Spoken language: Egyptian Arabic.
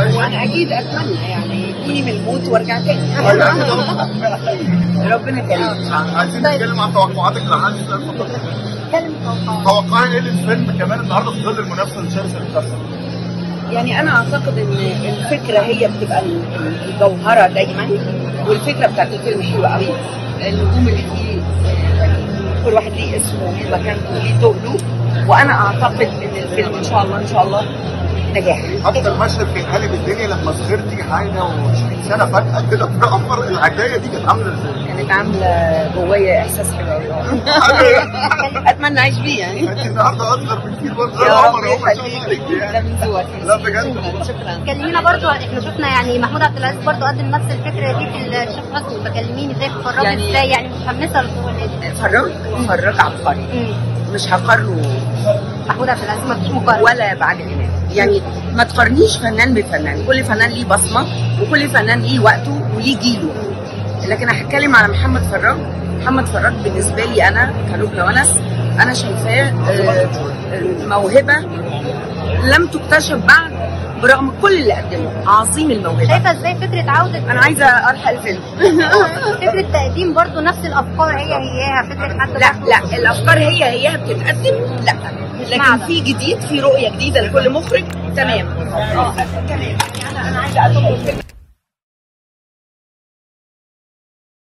وانا اكيد اتمنى يعني يجوني من الموت وارجع تاني ربنا يكرمك عايزين نتكلم عن توقعاتك لحد الفترة كلمة توقعات توقعي ايه للفيلم كمان النهارده في ظل المنافسه الشرسه اللي بتحصل؟ يعني انا اعتقد ان الفكره هي بتبقى ال- ال- الجوهره دايما والفكره بتاعت الفيلم حلوه قوي النجوم اللي فيه يعني كل واحد ليه اسمه وليه مكانته وليه تقله وانا اعتقد ان الفيلم ان شاء الله ان شاء الله نجاح حتى المشهد كان قالب الدنيا لما صغرتي حاجه و20 سنه فجاه كده بتعمر العدايه دي كانت عامله ازاي؟ كانت عامله جوايا احساس حلو قوي اتمنى اعيش بيه يعني انت النهارده اصغر بكتير برضه يا يا رب عمر هو ما شاء الله يخليك عليك ده يعني من ذوقك لا بجد شكرا شكرا كلمينا برضو احنا شفنا يعني محمود عبد العزيز برضو قدم نفس الفكره دي في الشيخ حسني فكلميني ازاي بتتفرجي يعني- ازاي يعني متحمسه للدور ده فرج فرج عبقري مم. مش هقارنه محمود عبد العزيز ما فيش مقارنه ولا بعد امام يعني ما تقارنيش فنان بفنان كل فنان ليه بصمه وكل فنان ليه وقته وليه جيله لكن هتكلم على محمد فراج محمد فراج بالنسبه لي انا كلبنى ونس انا شايفاه آه، آه، موهبه لم تكتشف بعد برغم كل اللي قدمه عظيم الموهبه شايفه ازاي فكره عوده انا عايزه الحق الفيلم فكره تقديم برضو نفس الافكار هي هياها فكره حتى لا لا الافكار هي هي بتتقدم لا لكن معدن. في جديد في رؤيه جديده لكل مخرج تمام اه تمام يعني انا انا عايزه ادخل الفيلم